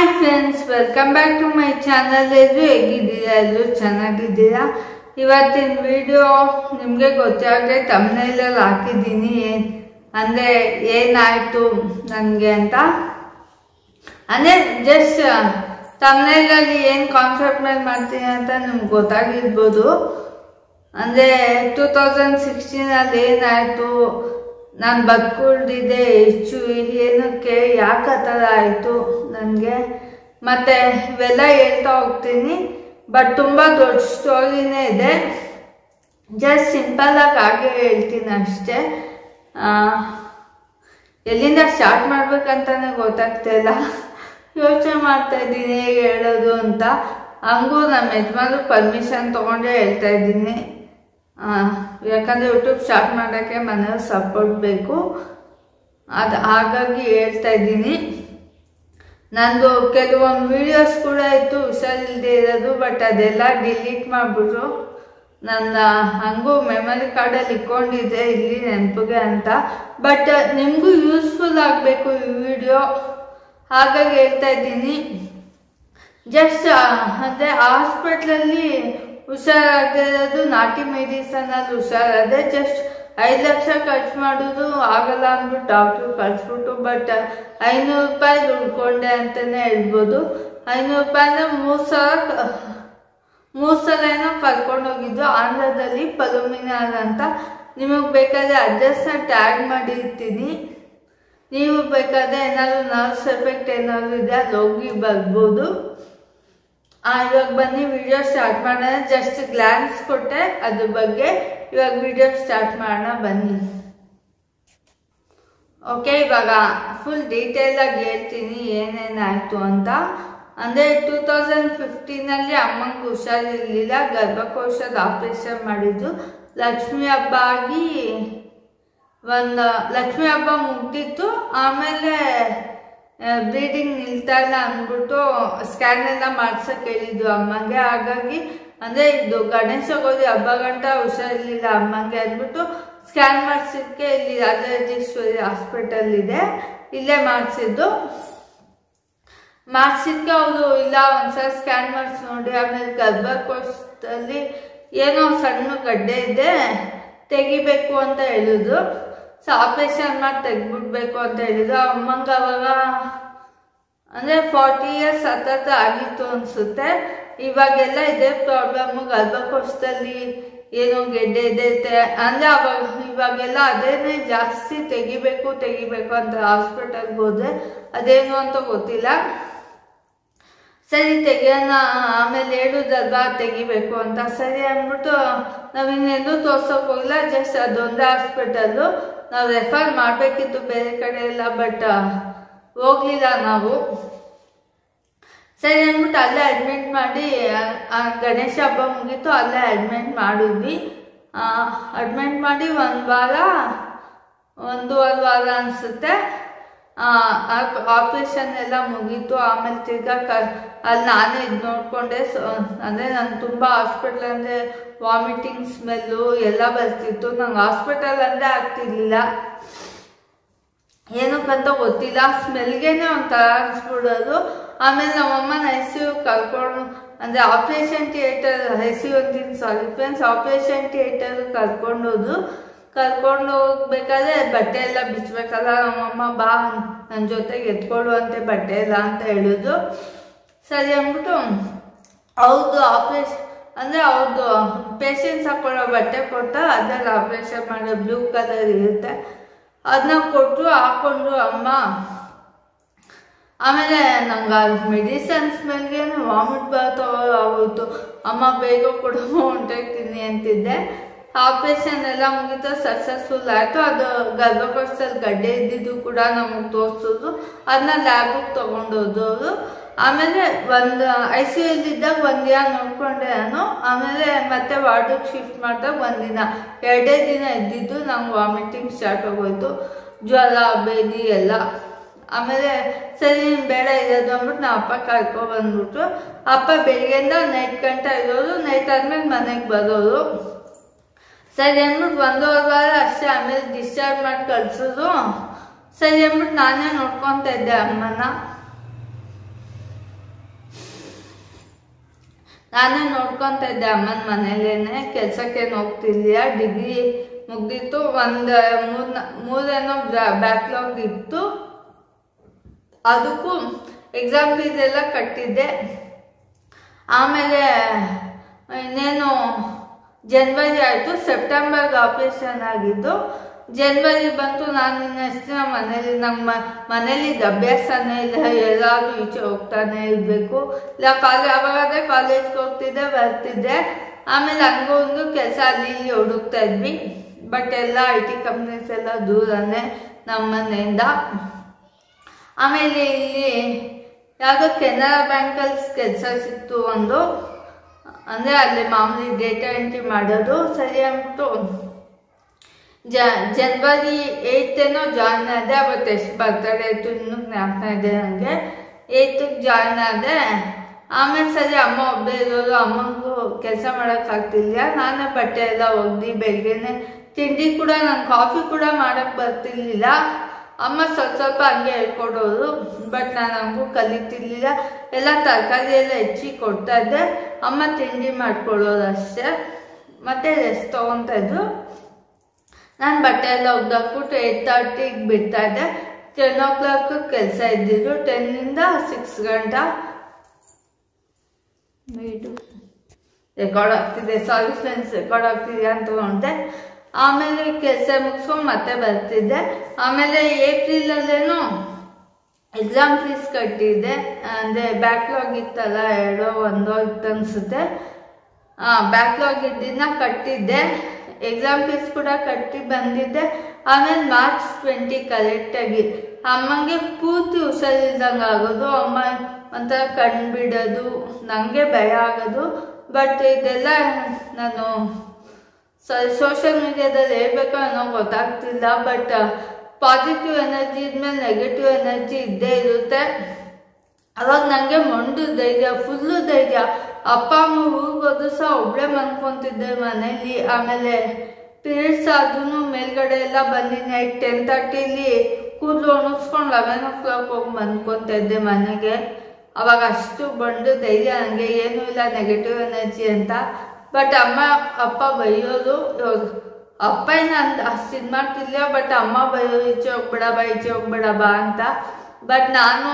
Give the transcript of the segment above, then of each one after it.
hi friends welcome back to my channel ಎಲ್ಲರೂ ಹೇಗಿದ್ದೀರಾ ಎಲ್ಲರೂ ಚೆನ್ನಾಗಿದ್ದೀರಾ ಇವತ್ತಿನ ವಿಡಿಯೋ ನಿಮಗೆ ಗೊತ್ತಾಗದೆ ತಮ್ಮನೇಲಲ್ಲಿ ಹಾಕಿದ್ದೀನಿ ಏನ್ ಅಂದರೆ ಏನಾಯಿತು ನನಗೆ ಅಂತ ಅಂದರೆ ಜಸ್ಟ್ ತಮ್ಮನೇಲಲ್ಲಿ ಏನು ಕಾನ್ಸೆಪ್ಟ್ ಮೇಲೆ ಮಾಡ್ತೀನಿ ಅಂತ ನಿಮ್ಗೆ ಗೊತ್ತಾಗಿರ್ಬೋದು ಅಂದರೆ ಟೂ ತೌಸಂಡ್ ಸಿಕ್ಸ್ಟೀನಲ್ಲಿ ಏನಾಯಿತು ನಾನು ಬದುಕುಳಿದಿದ್ದೆ ಹೆಚ್ಚು ಏನಕ್ಕೆ ಯಾಕೆ ಆ ಥರ ಆಯಿತು ನನಗೆ ಮತ್ತು ಇವೆಲ್ಲ ಹೇಳ್ತಾ ಹೋಗ್ತೀನಿ ಬಟ್ ತುಂಬ ದೊಡ್ಡ ಸ್ಟೋರಿನೇ ಇದೆ ಜಸ್ಟ್ ಸಿಂಪಲ್ಲಾಗಿ ಹಾಗೆ ಹೇಳ್ತೀನಿ ಅಷ್ಟೇ ಆ, ಎಲ್ಲಿಂದ ಸ್ಟಾರ್ಟ್ ಮಾಡ್ಬೇಕಂತಾನೆ ಗೊತ್ತಾಗ್ತಾ ಇಲ್ಲ ಯೋಚನೆ ಮಾಡ್ತಾ ಇದ್ದೀನಿ ಹೇಗೆ ಹೇಳೋದು ಅಂತ ಹಂಗೂ ನಮ್ಮ ಯಜಮಾನ್ರು ಪರ್ಮಿಷನ್ ತೊಗೊಂಡೇ ಹೇಳ್ತಾ ಇದ್ದೀನಿ ಆ, ಯಾಕಂದರೆ ಯೂಟ್ಯೂಬ್ ಸ್ಟಾರ್ಟ್ ಮಾಡೋಕ್ಕೆ ಮನೆಯವ್ರ ಸಪೋರ್ಟ್ ಬೇಕು ಅದು ಹಾಗಾಗಿ ಹೇಳ್ತಾ ಇದ್ದೀನಿ ನಂದು ಕೆಲವೊಂದು ವಿಡಿಯೋಸ್ ಕೂಡ ಇತ್ತು ಹುಷಾರಿಲ್ಲದೆ ಇರೋದು ಬಟ್ ಅದೆಲ್ಲ ಡಿಲೀಟ್ ಮಾಡಿಬಿಟ್ರು ನನ್ನ ಹಂಗೂ ಮೆಮರಿ ಕಾರ್ಡಲ್ಲಿ ಇಟ್ಕೊಂಡಿದ್ದೆ ಇಲ್ಲಿ ನೆನಪಿಗೆ ಅಂತ ಬಟ್ ನಿಮಗೂ ಯೂಸ್ಫುಲ್ ಆಗಬೇಕು ಈ ವಿಡಿಯೋ ಹಾಗಾಗಿ ಹೇಳ್ತಾ ಇದ್ದೀನಿ ಜಸ್ಟ್ ಅಂದರೆ ಹಾಸ್ಪಿಟ್ಲಲ್ಲಿ ಹುಷಾರಾಗಿರೋದು ನಾಟಿ ಮೆಡಿಸನಲ್ಲಿ ಹುಷಾರಾದೆ ಜಸ್ಟ್ ಐದು ಲಕ್ಷ ಖರ್ಚು ಮಾಡೋದು ಆಗಲ್ಲ ಅಂದ್ಬಿಟ್ಟು ಡಾಕ್ಟ್ರು ಕಳಿಸ್ಬಿಟ್ಟು ಬಟ್ ಐನೂರು ರೂಪಾಯಿ ದುಡ್ಕೊಂಡೆ ಅಂತಲೇ ಹೇಳ್ಬೋದು ಐನೂರು ರೂಪಾಯಿ ಅಂದರೆ ಮೂರು ಸಾವಿರ ಮೂರು ಸಲ ಏನೋ ಕರ್ಕೊಂಡು ಹೋಗಿದ್ದು ಆಂಧ್ರದಲ್ಲಿ ಪಲುಮಿನಾರ್ ಅಂತ ನಿಮಗೆ ಬೇಕಾದರೆ ಅಡ್ರೆಸ್ನ ಟ್ಯಾಗ್ ಮಾಡಿರ್ತೀನಿ ನೀವು ಬೇಕಾದರೆ ಏನಾದರೂ ನರ್ವ್ಸ್ ಎಫೆಕ್ಟ್ ಏನಾದರೂ ಇದೆ ಅಲ್ಲಿ ಹೋಗಿ ಬರ್ಬೋದು ಆ, ಇವಾಗ ಬನ್ನಿ ವಿಡಿಯೋ ಸ್ಟಾರ್ಟ್ ಮಾಡೋಣ ಜಸ್ಟ್ ಗ್ಲಾನ್ಸ್ ಕೊಟ್ಟೆ ಅದ್ರ ಬಗ್ಗೆ ಇವಾಗ ವಿಡಿಯೋ ಸ್ಟಾರ್ಟ್ ಮಾಡೋಣ ಬನ್ನಿ ಓಕೆ ಇವಾಗ ಫುಲ್ ಡೀಟೇಲ್ ಆಗಿ ಹೇಳ್ತೀನಿ ಏನೇನಾಯ್ತು ಅಂತ ಅಂದರೆ ಟೂ ತೌಸಂಡ್ ಫಿಫ್ಟೀನಲ್ಲಿ ಅಮ್ಮಂಗೆ ಹುಷಾರಿರಲಿಲ್ಲ ಗರ್ಭಕೋಶದ ಆಪರೇಷನ್ ಮಾಡಿದ್ದು ಲಕ್ಷ್ಮಿ ಹಬ್ಬ ಆಗಿ ಒಂದು ಲಕ್ಷ್ಮಿ ಹಬ್ಬ ಮುಗ್ದಿತ್ತು ಆಮೇಲೆ ಬ್ಲೀಡಿಂಗ್ ನಿಲ್ತಾ ಇಲ್ಲ ಅಂದ್ಬಿಟ್ಟು ಸ್ಕ್ಯಾನ್ ಎಲ್ಲ ಮಾಡ್ಸಕ್ಕೆ ಹೇಳಿದ್ದು ಅಮ್ಮಂಗೆ ಹಾಗಾಗಿ ಅಂದರೆ ಇದು ಗಣೇಶ ಚೌತಿ ಹಬ್ಬ ಗಂಟ ಹುಷಾರಿರ್ಲಿಲ್ಲ ಅಮ್ಮಂಗೆ ಅಂದ್ಬಿಟ್ಟು ಸ್ಕ್ಯಾನ್ ಮಾಡಿಸಿದ್ಕೆ ಇಲ್ಲಿ ರಾಜರಾಜೇಶ್ವರಿ ಹಾಸ್ಪಿಟಲ್ ಇದೆ ಇಲ್ಲೇ ಮಾಡಿಸಿದ್ದು ಮಾಡಿಸಿದ್ಕೆ ಅವರು ಇಲ್ಲ ಒಂದ್ಸಲ ಸ್ಕ್ಯಾನ್ ಮಾಡಿಸಿ ನೋಡಿ ಆಮೇಲೆ ಗರ್ಭಕೋಶದಲ್ಲಿ ಏನೋ ಸಣ್ಣ ಗಡ್ಡೆ ಇದೆ ತೆಗಿಬೇಕು ಅಂತ ಹೇಳಿದ್ರು ಸೊ ಆಪರೇಷನ್ ಮಾಡಿ ತೆಗ್ಬಿಡ್ಬೇಕು ಅಂತ ಹೇಳಿದ್ರು ಅಮ್ಮಂಗೆ ಅವಾಗ ಅಂದರೆ ಫಾರ್ಟಿ ಇಯರ್ಸ್ ಹತ್ತತ್ರ ಆಗಿತ್ತು ಅನಿಸುತ್ತೆ ಇವಾಗೆಲ್ಲ ಇದೇ ಪ್ರಾಬ್ಲಮ್ಮು ಗರ್ಭಕೋಶದಲ್ಲಿ ಏನೋ ಗೆಡ್ಡೆ ಇದೆ ತೆ- ಅಂದರೆ ಅವಾಗ ಇವಾಗೆಲ್ಲ ಅದೇನೇ ಜಾಸ್ತಿ ತೆಗಿಬೇಕು ತೆಗಿಬೇಕು ಅಂತ ಹಾಸ್ಪಿಟಲ್ಗೆ ಹೋದ್ರೆ ಅದೇನು ಅಂತ ಗೊತ್ತಿಲ್ಲ ಸರಿ ತೆಗಿಯೋಣ ಆಮೇಲೆ ಹೇಳುದಲ್ವಾ ತೆಗಿಬೇಕು ಅಂತ ಸರಿ ಅಂದ್ಬಿಟ್ಟು ನಾವಿನ್ನೆಲ್ಲೂ ತೋರ್ಸೋಕೆ ಹೋಗಿಲ್ಲ ಜಸ್ಟ್ ಅದೊಂದೇ ಹಾಸ್ಪಿಟಲ್ಲು ನಾವು ರೆಫರ್ ಮಾಡಬೇಕಿತ್ತು ಬೇರೆ ಕಡೆ ಎಲ್ಲ ಬಟ್ ಹೋಗ್ಲಿಲ್ಲ ನಾವು ಸರಿ ಅಂದ್ಬಿಟ್ಟು ಅಲ್ಲೇ ಅಡ್ಮಿಟ್ ಮಾಡಿ ಆ, ಗಣೇಶ ಹಬ್ಬ ಮುಗೀತು ಅಲ್ಲೇ ಅಡ್ಮಿಟ್ ಮಾಡಿದ್ವಿ ಅಡ್ಮಿಟ್ ಮಾಡಿ ಒಂದು ವಾರ ಒಂದೂವರೆ ವಾರ ಅನಿಸುತ್ತೆ ಆಪ್ರೇಷನ್ ಎಲ್ಲ ಮುಗೀತು ಆಮೇಲೆ ತಿರ್ಗಾ ಕ ಅಲ್ಲಿ ನಾನೇ ಇದು ನೋಡಿಕೊಂಡೆ ಸೊ ಅಂದರೆ ನಂಗೆ ತುಂಬ ಹಾಸ್ಪಿಟ್ಲ್ ಅಂದರೆ ವಾಮಿಟಿಂಗ್ ಸ್ಮೆಲ್ಲು ಎಲ್ಲ ಬರ್ತಿತ್ತು ನಂಗೆ ಹಾಸ್ಪಿಟಲ್ ಅಂದರೆ ಆಗ್ತಿರ್ಲಿಲ್ಲ ಏನಕ್ಕಂತ ಗೊತ್ತಿಲ್ಲ ಸ್ಮೆಲ್ಗೆನೆ ಒಂಥರ ಅನ್ಸ್ಬಿಡೋದು ಆಮೇಲೆ ನಮ್ಮಮ್ಮನ ಐ ಸಿ ಯು ಕರ್ಕೊಂಡು ಅಂದರೆ operation theatre I C U ಅಂತೀನಿ ಸಾರಿ ಫ್ರೆಂಡ್ಸ್ ಆಪ್ರೇಷನ್ ಥಿಯೇಟರ್ ಕರ್ಕೊಂಡೋದು ಕರ್ಕೊಂಡು ಹೋಗ್ಬೇಕಾದ್ರೆ ಬಟ್ಟೆ ಎಲ್ಲ ಬಿಚ್ಚಬೇಕಲ್ಲ ನಮ್ಮಮ್ಮ ಬಾ ನನ್ನ ಜೊತೆಗೆ ಎತ್ಕೊಳ್ಳುವಂತೆ ಬಟ್ಟೆ ಎಲ್ಲ ಅಂತ ಹೇಳಿದ್ರು ಸರಿ ಅಂದ್ಬಿಟ್ಟು ಅವ್ರದ್ದು ಆಪ್ರೇಷನ್ ಅಂದರೆ ಅವ್ರದ್ದು ಪೇಷಂಟ್ಸ್ ಹಾಕೊಳ್ಳೋ ಬಟ್ಟೆ ಕೊಡ್ತಾ ಅದ್ರಲ್ಲಿ ಆಪ್ರೇಷನ್ ಮಾಡೋ ಬ್ಲೂ ಕಲರ್ ಇರುತ್ತೆ ಅದನ್ನ ಕೊಟ್ಟರು ಹಾಕೊಂಡ್ರು ಅಮ್ಮ ಆಮೇಲೆ ನಂಗೆ ಅದು ಮೆಡಿಸನ್ ಸ್ಮೆಲ್ಗೆ ವಾಮಿಟ್ ಬರ್ತಾವ ಆಗೋಯ್ತು ಅಮ್ಮ ಬೇಗ ಕೂಡ ಹೊಂಟೋಗ್ತೀನಿ ಅಂತಿದ್ದೆ ಆಪ್ರೇಷನ್ ಎಲ್ಲ ಮುಗಿತು ಸಕ್ಸಸ್ಫುಲ್ ಆಯಿತು ಅದು ಗರ್ಭಕೋಶದಲ್ಲಿ ಗಡ್ಡೆ ಇದ್ದಿದ್ದು ಕೂಡ ನಮಗೆ ತೋರಿಸಿದ್ರು ಅದನ್ನ ಲ್ಯಾಬಿಗೆ ತೊಗೊಂಡೋದವರು ಆಮೇಲೆ ಒಂದು ಐ ಸಿ ಇದ್ದಾಗ ಒಂದು ದಿನ ನೋಡ್ಕೊಂಡೆ ನಾನು ಆಮೇಲೆ ಮತ್ತೆ ವಾರ್ಡಿಗೆ ಶಿಫ್ಟ್ ಮಾಡಿದಾಗ ಒಂದಿನ ಎರಡೇ ದಿನ ಇದ್ದಿದ್ದು ನಂಗೆ ವಾಮಿಟಿಂಗ್ ಸ್ಟಾರ್ಟ್ ಆಗೋಯ್ತು ಜ್ವರ ಬೇದಿ ಎಲ್ಲ ಆಮೇಲೆ ಸರಿ ನೀನು ಬೇಡ ಇರೋದು ಅಂದ್ಬಿಟ್ಟು ನಾವು ಅಪ್ಪ ಕರ್ಕೊ ಬಂದ್ಬಿಟ್ರು ಅಪ್ಪ ಬೆಳಿಗ್ಗೆಯಿಂದ ನೈಟ್ ಗಂಟ ಇರೋರು ನೈಟ್ ಆದ್ಮೇಲೆ ಮನೆಗೆ ಬರೋರು ಸರಿ ಅಂದ್ಬಿಟ್ಟು ಒಂದೂವರೆ ವಾರ ಅಷ್ಟೇ ಆಮೇಲೆ ಡಿಸ್ಚಾರ್ಜ್ ಮಾಡಿ ಕಳ್ಸಿದ್ರು ಸರಿ ಅಂದ್ಬಿಟ್ಟು ನಾನೇ ನೋಡ್ಕೊತಾ ಇದ್ದೆ ಅಮ್ಮನ ನಾನೇ ನೋಡ್ಕೊತಾ ಇದ್ದೆ ಅಮ್ಮನ ಮನೇಲೇನೆ ಕೆಲ್ಸಕ್ಕೇನು ಹೋಗ್ತಿರ್ಲಿಲ್ಲ ಡಿಗ್ರಿ ಮುಗ್ದಿತ್ತು ಒಂದು ಮೂರ್ ಮೂರೇನೋ ಬ್ಯಾಕ್ಲಾಗ್ ಇತ್ತು ಅದಕ್ಕೂ ಎಕ್ಸಾಮ್ ಫೀಸ್ ಎಲ್ಲ ಕಟ್ಟಿದ್ದೆ ಆಮೇಲೆ ಇನ್ನೇನು ಜನ್ವರಿ ಆಯಿತು ಸೆಪ್ಟೆಂಬರ್ಗೆ ಆಪರೇಷನ್ ಆಗಿದ್ದು ಜನ್ವರಿ ಬಂತು ನಾನು ಇನ್ನಷ್ಟು ದಿನ ಮನೇಲಿ ನಮ್ಮ ಮನೇಲಿ ಅಭ್ಯಾಸನೇ ಇಲ್ಲ ಎಲ್ಲಾದ್ರೂ ಈಚೆ ಹೋಗ್ತಾನೆ ಇರಬೇಕು ಇಲ್ಲ ಕಾಲೇ ಅವಾಗಾದ್ರೆ ಕಾಲೇಜ್ಗೆ ಹೋಗ್ತಿದ್ದೆ ಬರ್ತಿದ್ದೆ ಆಮೇಲೆ ಹಂಗೂ ಒಂದು ಕೆಲಸ ಅಲ್ಲಿ ಇಲ್ಲಿ ಹುಡುಕ್ತಾ ಇದ್ವಿ ಬಟ್ ಎಲ್ಲ ಐ ಟಿ ಕಂಪ್ನೀಸ್ ಎಲ್ಲ ದೂರನೇ ನಮ್ಮ ಮನೆಯಿಂದ ಆಮೇಲೆ ಇಲ್ಲಿ ಯಾವುದೋ ಕೆನರಾ ಬ್ಯಾಂಕಲ್ಲಿ ಕೆಲಸ ಸಿಕ್ತು ಒಂದು ಅಂದರೆ ಅಲ್ಲಿ ಮಾಮೂಲಿ ಡೇಟಾ ಎಂಟ್ರಿ ಮಾಡೋದು ಸರಿ ಅಂದ್ಬಿಟ್ಟು ಜ ಜನ್ವರಿ ಏಯ್ತೇನೋ ಜಾಯ್ನ್ ಆದೆ ಅವತ್ತು ಎಷ್ಟು ಬರ್ತಡೇ ಆಯಿತು ಇನ್ನೂ ಜ್ಞಾಪನ ಇದೆ ನನಗೆ ಏಯ್ತಿಗೆ ಜಾಯ್ನ್ ಆದೆ ಆಮೇಲೆ ಸರಿ ಅಮ್ಮ ಒಬ್ಬರೇ ಇರೋದು ಅಮ್ಮಂಗೂ ಕೆಲಸ ಮಾಡೋಕ್ಕಾಗ್ತಿಲ್ಲ ನಾನೇ ಬಟ್ಟೆ ಎಲ್ಲ ಒಗ್ದು ಬೆಳಗ್ಗೆನೆ ತಿಂಡಿ ಕೂಡ ನಾನು ಕಾಫಿ ಕೂಡ ಮಾಡೋಕ್ಕೆ ಬರ್ತಿರ್ಲಿಲ್ಲ ಅಮ್ಮ ಸ್ವಲ್ಪ ಸ್ವಲ್ಪ ಹಂಗೆ ಹೇಳ್ಕೊಡೋರು ಬಟ್ ನಾನು ಹಂಗೂ ಕಲಿತಿರ್ಲಿಲ್ಲ ಎಲ್ಲ ತರಕಾರಿ ಎಲ್ಲ ಹೆಚ್ಚಿ ಕೊಡ್ತಾ ಇದ್ದೆ ಅಮ್ಮ ತಿಂಡಿ ಮಾಡ್ಕೊಳ್ಳೋದು ಅಷ್ಟೇ ಮತ್ತೆ ರೆಸ್ಟ್ ತೊಗೊತಾ ಇದ್ರು ನಾನು ಬಟ್ಟೆ ಎಲ್ಲ ಒಗ್ದಾಕ್ಬಿಟ್ಟು ಏಟ್ ತರ್ಟಿಗೆ ಬಿಡ್ತಾ ಇದ್ದೆ ಟೆನ್ ಓ ಕ್ಲಾಕ್ ಕೆಲಸ ಇದ್ದಿದ್ದು ಟೆನ್ನಿಂದ ಸಿಕ್ಸ್ ಗಂಟ ಇದು ರೆಕಾರ್ಡ್ ಆಗ್ತಿದೆ ಸಾರಿ ಫ್ರೆಂಡ್ಸ್ ರೆಕಾರ್ಡ್ ಆಗ್ತಿದೆ ಅಂತ ನೋಡಿದೆ ಆಮೇಲೆ ಕೆಲಸ ಮುಗಿಸ್ಕೊಂಡು ಮತ್ತೆ ಬರ್ತಿದ್ದೆ ಆಮೇಲೆ ಏಪ್ರಿಲಲ್ಲೇನು ಎಕ್ಸಾಮ್ ಫೀಸ್ ಕಟ್ಟಿದ್ದೆ ಅಂದರೆ ಬ್ಯಾಕ್ಲಾಗ್ ಇತ್ತಲ್ಲ ಎರಡೋ ಒಂದೋ ಇತ್ತು ಅನಿಸುತ್ತೆ ಬ್ಯಾಕ್ಲಾಗ್ ಇದ್ದಿದ್ದನ್ನ ಕಟ್ಟಿದ್ದೆ ಎಕ್ಸಾಮ್ ಫೀಸ್ ಕೂಡ ಕಟ್ಟಿ ಬಂದಿದ್ದೆ ಆಮೇಲೆ ಮಾರ್ಚ್ ಟ್ವೆಂಟಿ ಕರೆಕ್ಟಾಗಿ ಅಮ್ಮಂಗೆ ಪೂರ್ತಿ ಹುಷಾರಿಲ್ದಂಗೆ ಆಗೋದು ಅಮ್ಮ ಒಂಥರ ಕಣ್ಣು ಬಿಡೋದು ನನಗೆ ಭಯ ಆಗೋದು ಬಟ್ ಇದೆಲ್ಲ ನಾನು ಸೋಷಿಯಲ್ ಮೀಡಿಯಾದಲ್ಲಿ ಹೇಳ್ಬೇಕೋ ಅನ್ನೋ ಗೊತ್ತಾಗ್ತಿಲ್ಲ ಬಟ್ ಪಾಸಿಟಿವ್ ಎನರ್ಜಿ ಇದ್ಮೇಲೆ ನೆಗೆಟಿವ್ ಎನರ್ಜಿ ಇದ್ದೇ ಇರುತ್ತೆ ಅವಾಗ ನನಗೆ ಮೊಂಡು ಧೈರ್ಯ ಫುಲ್ಲು ಧೈರ್ಯ ಅಪ್ಪ ಅಮ್ಮ ಊರಿಗೆ ಹೋದ್ರು ಸಹ ಒಬ್ಬಳೇ ಮನ್ಕೊಂತಿದ್ದೆ ಮನೇಲಿ ಆಮೇಲೆ ಪೀರಿಯಡ್ಸ್ ಆದ್ರೂ ಮೇಲ್ಗಡೆ ಎಲ್ಲ ಬಂದು ನೈಟ್ ಟೆನ್ ತರ್ಟಿಲಿ ಕೂದಲು ಒಣಗಿಸ್ಕೊಂಡು ಲೆವೆನ್ ಓ ಕ್ಲಾಕ್ ಹೋಗಿ ಮನ್ಕೊತಾ ಇದ್ದೆ ಮನೆಗೆ ಅವಾಗ ಅಷ್ಟು ಬಂಡು ಧೈರ್ಯ ನನಗೆ ಏನೂ ಇಲ್ಲ ನೆಗೆಟಿವ್ ಎನರ್ಜಿ ಅಂತ ಬಟ್ ಅಮ್ಮ ಅಪ್ಪ ಬೈಯೋದು ಇವಾಗ ಅಪ್ಪ ಏನು ಅಂತ ಅಷ್ಟು ಇದು ಮಾಡ್ತಿರ್ಲಿಲ್ಲ ಬಟ್ ಅಮ್ಮ ಬೈಯೋದು ಈಚೆ ಹೋಗ್ಬೇಡ ಬಾ ಈಚೆ ಹೋಗ್ಬೇಡ ಬಾ ಅಂತ ಬಟ್ ನಾನು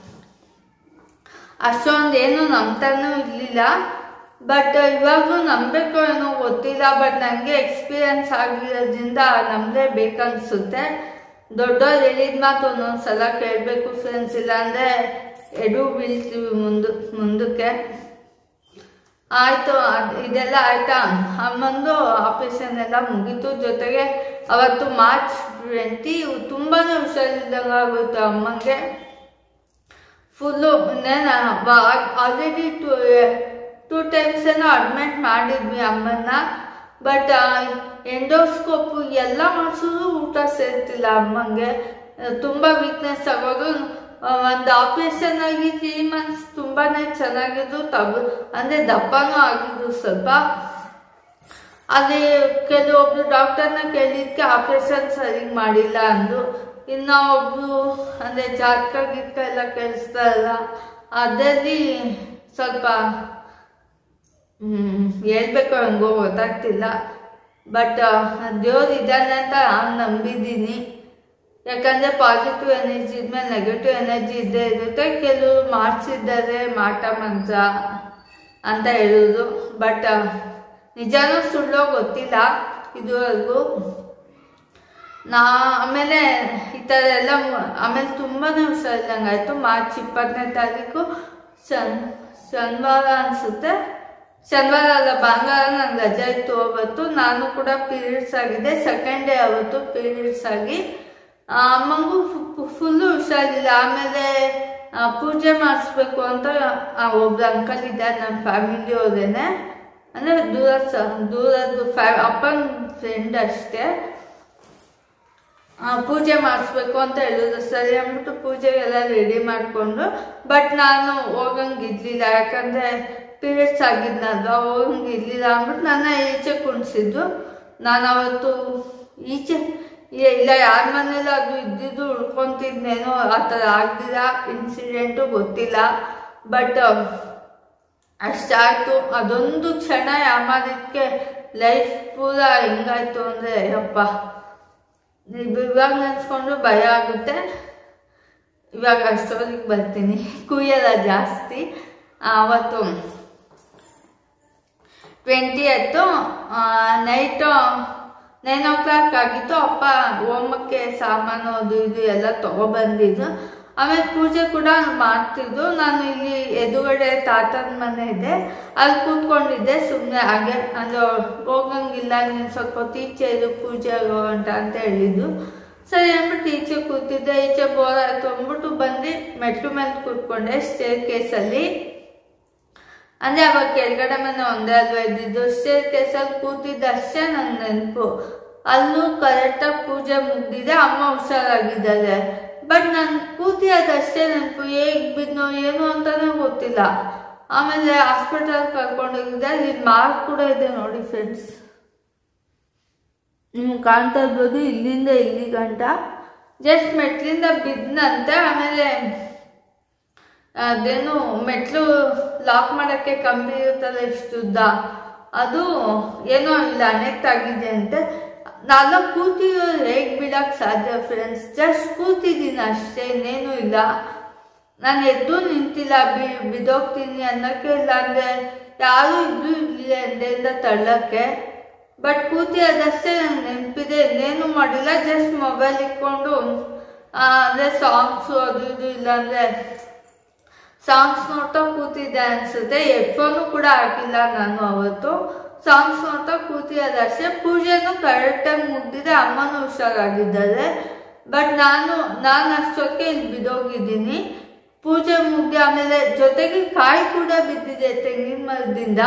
ಅಷ್ಟೊಂದು ಏನು ನಂಬ್ತಾನೂ ಇರಲಿಲ್ಲ ಬಟ್ ಇವಾಗಲೂ ನಂಬಬೇಕು ಏನೋ ಗೊತ್ತಿಲ್ಲ ಬಟ್ ನನಗೆ ಎಕ್ಸ್ಪೀರಿಯನ್ಸ್ ಆಗಿರೋದ್ರಿಂದ ನಂಬಲೇಬೇಕನ್ಸುತ್ತೆ ದೊಡ್ಡವ್ರು ಹೇಳಿದ ಮಾತು ಒಂದೊಂದು ಸಲ ಕೇಳಬೇಕು ಫ್ರೆಂಡ್ಸ್ ಇಲ್ಲಾಂದರೆ ಎಡು ಬೀಳ್ತೀವಿ ಮುಂದೆ ಮುಂದಕ್ಕೆ ಆಯಿತು ಅದು ಇದೆಲ್ಲ ಆಯಿತಾ ಅಮ್ಮಂದು ಆಪರೇಷನ್ ಎಲ್ಲ ಮುಗೀತು ಜೊತೆಗೆ ಅವತ್ತು ಮಾರ್ಚ್ ಟ್ವೆಂಟಿ ತುಂಬಾ ಹುಷಾರಿಲ್ದಂಗೆ ಆಗೋಯ್ತು ಅಮ್ಮಂಗೆ ಫುಲ್ಲು ಇನ್ನೇನು ಆಲ್ರೆಡಿ ಟು ಟೂ ಟೈಮ್ಸ್ ಏನೋ ಅಡ್ಮಿಟ್ ಮಾಡಿದ್ವಿ ಅಮ್ಮನ್ನ ಬಟ್ ಎಂಡೋಸ್ಕೋಪು ಎಲ್ಲ ಮಾಡಿಸಿದ್ರು ಊಟ ಸೇರ್ತಿಲ್ಲ ಅಮ್ಮಂಗೆ ತುಂಬ ವೀಕ್ನೆಸ್ ಆಗೋದು ಒಂದು ಆಪರೇಷನ್ ಆಗಿ ತ್ರೀ ಮಂತ್ಸ್ ತುಂಬಾನೇ ಚೆನ್ನಾಗಿದ್ದು ತಗು ಅಂದರೆ ದಪ್ಪನೂ ಆಗಿದ್ದು ಸ್ವಲ್ಪ ಅಲ್ಲಿ ಕೆಲವೊಬ್ರು ಡಾಕ್ಟರ್ನ ಕೇಳಿದ್ಕೆ ಆಪರೇಷನ್ ಸರಿ ಮಾಡಿಲ್ಲ ಅಂದ್ರು ಇನ್ನು ಒಬ್ರು ಅಂದರೆ ಜಾತಕ ಗಿಕ್ಕ ಎಲ್ಲ ಕೇಳಿಸ್ತಾರಲ್ಲ ಅದರಲ್ಲಿ ಸ್ವಲ್ಪ ಹ್ಮ್ ಹೇಳ್ಬೇಕು ಹಂಗೋ ಗೊತ್ತಾಗ್ತಿಲ್ಲ ಬಟ್ ದೇವ್ರು ಇದ್ದಾನೆ ಅಂತ ನಾನು ನಂಬಿದ್ದೀನಿ ಯಾಕಂದರೆ ಪಾಸಿಟಿವ್ ಎನರ್ಜಿ ಇದ್ಮೇಲೆ ನೆಗೆಟಿವ್ ಎನರ್ಜಿ ಇದ್ದೇ ಇರುತ್ತೆ ಕೆಲವರು ಮಾಡಿಸಿದ್ದಾರೆ ಮಾಟ ಮಂತ್ರ ಅಂತ ಹೇಳೋದು ಬಟ್ ನಿಜಾನೂ ಸುಳ್ಳೋ ಗೊತ್ತಿಲ್ಲ ಇದುವರೆಗೂ ನಾ ಆಮೇಲೆ ಈ ಥರ ಎಲ್ಲ ಆಮೇಲೆ ತುಂಬಾ ಹುಷಾರಿಲ್ಲಂಗೆ ಆಯಿತು ಮಾರ್ಚ್ ಇಪ್ಪತ್ತನೇ ತಾರೀಕು ಶನ್ ಶನಿವಾರ ಅನಿಸುತ್ತೆ ಶನಿವಾರ ಅಲ್ಲ ಭಾನುವಾರ ನಂಗೆ ರಜೆ ಇತ್ತು ಅವತ್ತು ನಾನು ಕೂಡ ಪೀರಿಯಡ್ಸ್ ಆಗಿದೆ ಸೆಕೆಂಡ್ ಡೇ ಅವತ್ತು ಪೀರಿಯಡ್ಸ್ ಆಗಿ ಅಮ್ಮಂಗೂ ಫುಲ್ಲು ಹುಷಾರಿಲ್ಲ ಆಮೇಲೆ ಪೂಜೆ ಮಾಡಿಸ್ಬೇಕು ಅಂತ ಒಬ್ರು ಅಂಕಲ್ ಇದ್ದಾರೆ ನನ್ನ ಫ್ಯಾಮಿಲಿ ಅವರೇನೆ ಅಂದರೆ ದೂರ ಸ ದೂರದ್ದು ಫ್ಯಾ ಅಪ್ಪನ ಫ್ರೆಂಡ್ ಅಷ್ಟೇ ಪೂಜೆ ಮಾಡಿಸ್ಬೇಕು ಅಂತ ಹೇಳಿದ್ರು ಸರಿ ಅಂದ್ಬಿಟ್ಟು ಪೂಜೆಗೆಲ್ಲ ರೆಡಿ ಮಾಡಿಕೊಂಡು ಬಟ್ ನಾನು ಹೋಗಂಗಿರ್ಲಿಲ್ಲ ಯಾಕಂದರೆ ಪೀರಿಯಡ್ಸ್ ಆಗಿದ್ನಲ್ವ ಹೋಗಂಗಿರ್ಲಿಲ್ಲ ಅಂದ್ಬಿಟ್ಟು ನನ್ನ ಈಚೆ ಕುಣಿಸಿದ್ದು ನಾನು ಅವತ್ತು ಈಚೆ ಇಲ್ಲ ಯಾರ ಮನೇಲಿ ಅದು ಇದ್ದಿದ್ದು ಉಳ್ಕೊಂತಿದ್ನೇನೋ ಆ ಥರ ಆಗ್ದಿಲ್ಲ ಇನ್ಸಿಡೆಂಟು ಗೊತ್ತಿಲ್ಲ ಬಟ್ ಅಷ್ಟಾಯ್ತು ಅದೊಂದು ಕ್ಷಣ ಯಾಮಾದಿಕ್ಕೆ ಲೈಫ್ ಪೂರ ಹೆಂಗಾಯ್ತು ಅಂದ್ರೆ ಯಪ್ಪ ಇವಾಗ ನೆನ್ಸ್ಕೊಂಡು ಭಯ ಆಗುತ್ತೆ ಇವಾಗ ಅಷ್ಟೊತ್ತಿಗೆ ಬರ್ತೀನಿ ಕುಯ್ಯಲ್ಲ ಜಾಸ್ತಿ ಆವತ್ತು ಟ್ವೆಂಟಿ ಎತ್ತು ನೈಟು ನೈನ್ ಓ ಕ್ಲಾಕ್ ಆಗಿತ್ತು ಅಪ್ಪ ಹೋಮಕ್ಕೆ ಸಾಮಾನು ಅದು ಇದು ಎಲ್ಲ ತಗೊಬಂದಿದ್ದು ಆಮೇಲೆ ಪೂಜೆ ಕೂಡ ಮಾಡ್ತಿದ್ದು ನಾನು ಇಲ್ಲಿ ಎದುರುಗಡೆ ತಾತನ ಮನೆ ಇದೆ ಅಲ್ಲಿ ಕೂತ್ಕೊಂಡಿದ್ದೆ ಸುಮ್ಮನೆ ಹಾಗೆ ಅಂದ್ರೆ ಹೋಗಂಗಿಲ್ಲ ನೀನು ಸ್ವಲ್ಪ ಹೊತ್ತು ಈಚೆ ಇದು ಪೂಜೆ ಆಗೋಗಂಟ ಅಂತ ಹೇಳಿದ್ದು ಸರಿ ಅಂದ್ಬಿಟ್ಟು ಈಚೆ ಕೂತಿದ್ದೆ ಈಚೆ ಬೋರ್ ಆಯ್ತು ಅಂದ್ಬಿಟ್ಟು ಬಂದು ಮೆಟ್ಲು ಮೇಲೆ ಕೂತ್ಕೊಂಡೆ ಸ್ಟೇರ್ ಕೇಸಲ್ಲಿ ಅಂದ್ರೆ ಅವಾಗ ಕೆಳಗಡೆ ಮನೆ ಒಂದೇ ಅಲ್ವಾ ಇದ್ದಿದ್ದು ಸ್ಟೇರ್ ಕೇಸಲ್ಲಿ ಕೂತಿದ್ದಷ್ಟೇ ನನ್ನ ನೆನಪು ಅಲ್ಲೂ ಕರೆಕ್ಟಾಗಿ ಪೂಜೆ ಮುಗ್ದಿದೆ ಅಮ್ಮ ಹುಷಾರಾಗಿದ್ದಾರೆ ಬಟ್ ನಾನು ಕೂತಿರೋದಷ್ಟೇ ನೆನಪು ಹೇಗ್ ಬಿದ್ನೋ ಏನು ಅಂತಾನೆ ಗೊತ್ತಿಲ್ಲ ಆಮೇಲೆ ಹಾಸ್ಪಿಟಲ್ ಕರ್ಕೊಂಡೋಗಿದ್ದೆ ಅಲ್ಲಿ ಮಾರ್ಕ್ ಕೂಡ ಇದೆ ನೋಡಿ ಫ್ರೆಂಡ್ಸ್ ನಿಮ್ಗೆ ಕಾಣ್ತಾ ಇರ್ಬೋದು ಇಲ್ಲಿಂದ ಇಲ್ಲಿ ಗಂಟ ಜಸ್ಟ್ ಮೆಟ್ಲಿಂದ ಬಿದ್ದಂತೆ ಆಮೇಲೆ ಅದೇನು ಮೆಟ್ಲು ಲಾಕ್ ಮಾಡೋಕ್ಕೆ ಕಂಬಿ ಇರುತ್ತಲ್ಲ ಇಷ್ಟು ಉದ್ದ ಅದು ಏನೋ ಇಲ್ಲ ಅನೆಕ್ಟ್ ಆಗಿದೆ ಅಂತೆ ನಾನು ಕೂತಿರೋದು ಹೇಗೆ ಬಿಡಕ್ಕೆ ಸಾಧ್ಯ ಫ್ರೆಂಡ್ಸ್ ಜಸ್ಟ್ ಕೂತಿದ್ದೀನಿ ಅಷ್ಟೇ ಇನ್ನೇನು ಇಲ್ಲ ನಾನು ಎದ್ದು ನಿಂತಿಲ್ಲ ಬಿ ಬಿದ್ದೋಗ್ತೀನಿ ಅನ್ನೋಕ್ಕೆ ಇಲ್ಲ ಅಂದರೆ ಯಾರೂ ಇದ್ದು ಇಲ್ಲ ಎಂದೆಯಿಂದ ತಳ್ಳಕ್ಕೆ ಬಟ್ ಕೂತಿರೋದಷ್ಟೇ ನಂಗೆ ನೆನಪಿದೆ ಇನ್ನೇನು ಮಾಡಿಲ್ಲ ಜಸ್ಟ್ ಮೊಬೈಲ್ ಇಟ್ಕೊಂಡು ಅಂದರೆ ಸಾಂಗ್ಸು ಅದು ಇದು ಇಲ್ಲ ಅಂದರೆ ಸಾಂಗ್ಸ್ ನೋಡ್ತಾ ಕೂತಿದ್ದೆ ಅನ್ಸುತ್ತೆ ಹೆಡ್ಫೋನು ಕೂಡ ಹಾಕಿಲ್ಲ ನಾನು ಅವತ್ತು ಸಾಂಗ್ಸ್ ನೋಡ್ತಾ ಕೂತಿರೋದಷ್ಟೇ ಪೂಜೆನೂ ಕರೆಕ್ಟಾಗಿ ಮುಗ್ದಿದೆ ಅಮ್ಮನೂ ಹುಷಾರಾಗಿದ್ದಾರೆ ಬಟ್ ನಾನು ನಾನು ಅಷ್ಟೊತ್ತಿಗೆ ಇಲ್ಲಿ ಬಿದ್ದೋಗಿದ್ದೀನಿ ಪೂಜೆ ಮುಗ್ದಿ ಆಮೇಲೆ ಜೊತೆಗೆ ಕಾಯಿ ಕೂಡ ಬಿದ್ದಿದೆ ತೆಂಗಿನ ಮರದಿಂದ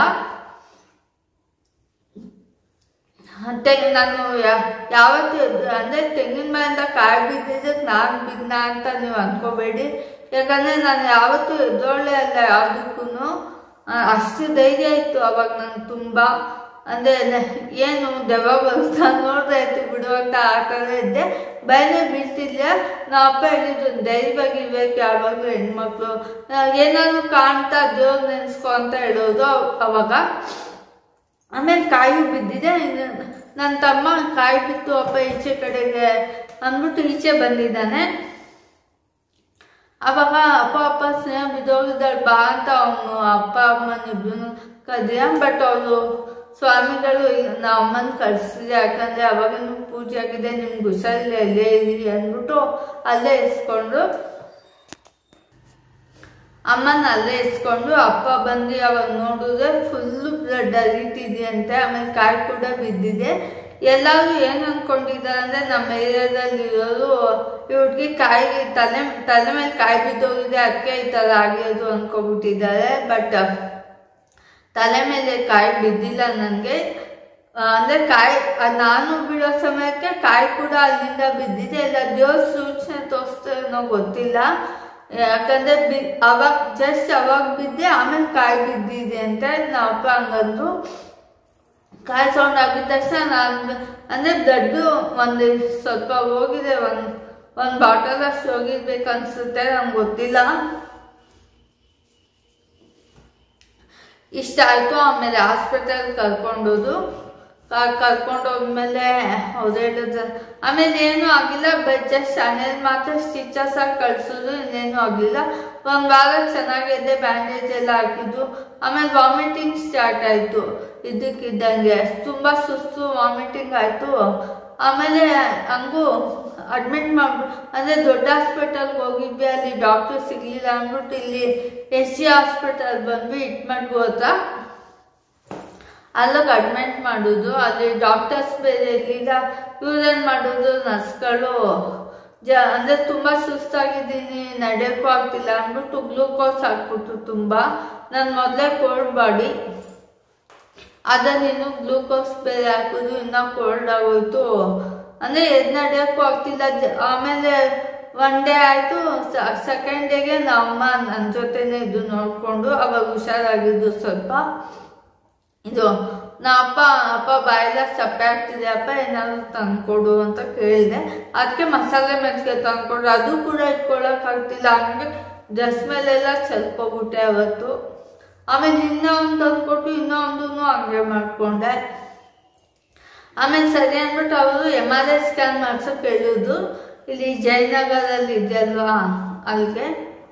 ತೆಂಗ್ ನಾನು ಯಾವತ್ತು ಅಂದ್ರೆ ತೆಂಗಿನ ಮರದಿಂದ ಕಾಯಿ ಬಿದ್ದಿದ್ದಕ್ಕೆ ನಾನು ಬಿದ್ನ ಅಂತ ನೀವು ಅನ್ಕೋಬೇಡಿ ಯಾಕಂದ್ರೆ ನಾನು ಯಾವತ್ತೂ ಎದ್ದೋಳೆ ಅಲ್ಲ ಯಾವುದಕ್ಕೂ ಅಷ್ಟು ಧೈರ್ಯ ಇತ್ತು ಅವಾಗ ನಂಗೆ ತುಂಬಾ ಅಂದ್ರೆ ಏನು ದೆವ್ವ ಬರುತ್ತಾ ನೋಡ್ದೆ ಆಯ್ತು ಬಿಡು ಅಂತ ಆ ಥರ ಇದ್ದೆ ಭಯನೇ ಬೀಳ್ತಿಲ್ಲ ನಮ್ಮ ಅಪ್ಪ ಹೇಳಿದ್ರು ಧೈರ್ಯವಾಗಿ ಇರ್ಬೇಕು ಯಾವಾಗಲೂ ಹೆಣ್ಮಕ್ಳು ಏನಾದ್ರು ಕಾಣ್ತಾ ದೇವ್ರು ನೆನ್ಸ್ಕೊ ಅಂತ ಹೇಳೋದು ಅವಾಗ ಆಮೇಲೆ ಕಾಯಿ ಬಿದ್ದಿದೆ ನನ್ನ ತಮ್ಮ ಕಾಯಿ ಬಿತ್ತು ಅಪ್ಪ ಈಚೆ ಕಡೆಗೆ ಅಂದ್ಬಿಟ್ಟು ಈಚೆ ಬಂದಿದ್ದಾನೆ ಅವಾಗ ಅಪ್ಪ ಅಪ್ಪ ಸ್ನೇಹ ಬಿದ್ದೋಗಿದ್ದಾಳೆ ಬಾ ಅಂತ ಅವನು ಅಪ್ಪ ಅಮ್ಮನ ಇಬ್ರು ಕದಿಯ ಬಟ್ ಅವನು ಸ್ವಾಮಿಗಳು ನಾವು ಅಮ್ಮನ ಕಳಿಸಿದೆ ಯಾಕಂದ್ರೆ ಅವಾಗಿನ ಪೂಜೆ ಆಗಿದೆ ನಿಮ್ಗೆ ಹುಷಾರಿಲ್ಲ ಇಲ್ಲೇ ಇರಿ ಅಂದ್ಬಿಟ್ಟು ಅಲ್ಲೇ ಇಸ್ಕೊಂಡು ಅಮ್ಮನ ಅಲ್ಲೇ ಇಸ್ಕೊಂಡು ಅಪ್ಪ ಬಂದು ಅವಾಗ ನೋಡಿದ್ರೆ ಫುಲ್ಲು ಬ್ಲಡ್ ಹರಿತಿದೆಯಂತೆ ಆಮೇಲೆ ಕಾಯಿ ಕೂಡ ಬಿದ್ದಿದೆ ಎಲ್ಲರೂ ಏನು ಅನ್ಕೊಂಡಿದ್ದಾರೆ ಅಂದ್ರೆ ನಮ್ಮ ಏರಿಯಾದಲ್ಲಿ ಇರೋರು ಈ ಹುಡುಗಿ ಕಾಯಿ ತಲೆ ತಲೆ ಮೇಲೆ ಕಾಯಿ ಬಿದ್ದೋಗಿದೆ ಅದಕ್ಕೆ ಈ ಥರ ಆಗಿರೋದು ಅನ್ಕೊಬಿಟ್ಟಿದ್ದಾರೆ ಬಟ್ ತಲೆ ಮೇಲೆ ಕಾಯಿ ಬಿದ್ದಿಲ್ಲ ನನಗೆ ಅಂದ್ರೆ ಕಾಯಿ ನಾನು ಬಿಡೋ ಸಮಯಕ್ಕೆ ಕಾಯಿ ಕೂಡ ಅಲ್ಲಿಂದ ಬಿದ್ದಿದೆ ಇಲ್ಲ ದೇವ್ರ ಸೂಚನೆ ತೋರಿಸ್ತೇನೋ ಗೊತ್ತಿಲ್ಲ ಯಾಕಂದ್ರೆ ಬಿ ಅವಾಗ ಜಸ್ಟ್ ಅವಾಗ ಬಿದ್ದೆ ಆಮೇಲೆ ಕಾಯಿ ಬಿದ್ದಿದೆ ಅಂತ ನಮ್ಮ ಅಪ್ಪ ಹಂಗಂದ್ರು ಕಾಯಿ ಸೌಂಡ್ ಆಗಿದ ತಕ್ಷಣ ನಾನು ಅಂದ್ರೆ ಬ್ಲಡ್ ಒಂದು ಸ್ವಲ್ಪ ಹೋಗಿದೆ ಒಂದು ಒಂದು ಬಾಟಲ್ ಅಷ್ಟು ಹೋಗಿರ್ಬೇಕು ಅನ್ಸುತ್ತೆ ನಂಗೆ ಗೊತ್ತಿಲ್ಲ ಇಷ್ಟ ಆಯ್ತು ಆಮೇಲೆ ಹಾಸ್ಪಿಟಲ್ ಕರ್ಕೊಂಡೋದು ಕರ್ಕೊಂಡು ಹೋದ್ಮೇಲೆ ಅವ್ರು ಹೇಳಿದ್ರು ಆಮೇಲೆ ಏನೂ ಆಗಿಲ್ಲ ಬಟ್ ಜಸ್ಟ್ ಹಣೆಲ್ ಮಾತ್ರ ಸ್ಟಿಚಸ್ ಆಗಿ ಕಳ್ಸೋದು ಇನ್ನೇನು ಆಗಿಲ್ಲ ಒಂದು ವಾರ ಚೆನ್ನಾಗಿದೆ ಬ್ಯಾಂಡೇಜ್ ಎಲ್ಲ ಹಾಕಿದ್ದು ಆಮೇಲೆ ವಾಮಿಟಿಂಗ್ ಸ್ಟಾರ್ಟ್ ಆಯಿತು ಇದಕ್ಕಿದ್ದಂಗೆ ತುಂಬ ಸುಸ್ತು ವಾಮಿಟಿಂಗ್ ಆಯಿತು ಆಮೇಲೆ ಹಂಗೂ ಅಡ್ಮಿಟ್ ಮಾಡ್ಬಿಟ್ಟು ಅಂದರೆ ದೊಡ್ಡ ಹಾಸ್ಪಿಟಲ್ಗೆ ಹೋಗಿದ್ವಿ ಅಲ್ಲಿ ಡಾಕ್ಟರ್ ಸಿಗಲಿಲ್ಲ ಅಂದ್ಬಿಟ್ಟು ಇಲ್ಲಿ ಎಸ್ ಸಿ ಹಾಸ್ಪಿಟಲ್ ಬಂದ್ವಿ ಇಟ್ಮೆಂಟ್ಗೆ ಹೋದ ಅಲ್ಲಿಗೆ ಅಡ್ಮಿಟ್ ಮಾಡೋದು ಅಲ್ಲಿ ಡಾಕ್ಟರ್ಸ್ ಬೇರೆ ಇರಲಿಲ್ಲ ಇವ್ರೇನು ಮಾಡೋದು ನರ್ಸ್ಗಳು ಜ ಅಂದರೆ ತುಂಬ ಸುಸ್ತಾಗಿದ್ದೀನಿ ನಡೆಯೋಕ್ಕೂ ಆಗ್ತಿಲ್ಲ ಅಂದ್ಬಿಟ್ಟು ಗ್ಲೂಕೋಸ್ ಹಾಕ್ಬಿಟ್ಟು ತುಂಬ ನನ್ನ ಮೊದಲೇ ಕೋಲ್ಡ್ ಬಾಡಿ ಅದನ್ನ ಇನ್ನು ಗ್ಲೂಕೋಸ್ ಬೇರೆ ಹಾಕಿದ್ರು ಇನ್ನೂ ಕೋಲ್ಡ್ ಆಗೋಯ್ತು ಅಂದರೆ ಎದ್ದು ನಡೆಯೋಕ್ಕೂ ಆಗ್ತಿಲ್ಲ ಆಮೇಲೆ ಒನ್ ಡೇ ಆಯಿತು ಸೆಕೆಂಡ್ ಡೇಗೆ ನಮ್ಮಮ್ಮ ನನ್ನ ಜೊತೆನೇ ಇದು ನೋಡಿಕೊಂಡು ಅವಾಗ ಹುಷಾರಾಗಿದ್ದು ಸ್ವಲ್ಪ ಇದು ನಾ ಅಪ್ಪ ಅಪ್ಪ ಬಾಯೆಲ್ಲ ಸಪ್ಪೆ ಆಗ್ತಿದೆ ಅಪ್ಪ ಏನಾದ್ರು ತಂದ್ಕೊಡು ಅಂತ ಕೇಳಿದೆ ಅದಕ್ಕೆ ಮಸಾಲೆ ಮೆಣಸಿಗೆ ತಂದ್ಕೊಡು ಅದು ಕೂಡ ಇಟ್ಕೊಳಕ್ ಆಗ್ತಿಲ್ಲ ಹಂಗೆ ಡ್ರೆಸ್ ಮೇಲೆಲ್ಲ ಚಲ್ಕೊಬಿಟ್ಟೆ ಅವತ್ತು ಆಮೇಲೆ ಇನ್ನೂ ಒಂದು ತಂದ್ಕೊಟ್ಟು ಇನ್ನೂ ಒಂದು ಹಂಗೆ ಮಾಡಿಕೊಂಡೆ ಆಮೇಲೆ ಸರಿ ಅಂದ್ಬಿಟ್ಟು ಅವರು ಎಮ್ ಆರ್ ಐ ಸ್ಕ್ಯಾನ್ ಮಾಡ್ಸೋಕೆ ಹೇಳಿದ್ರು ಇಲ್ಲಿ ಜಯನಗರಲ್ಲಿ ಇದೆಯಲ್ವಾ ಅಲ್ಲಿಗೆ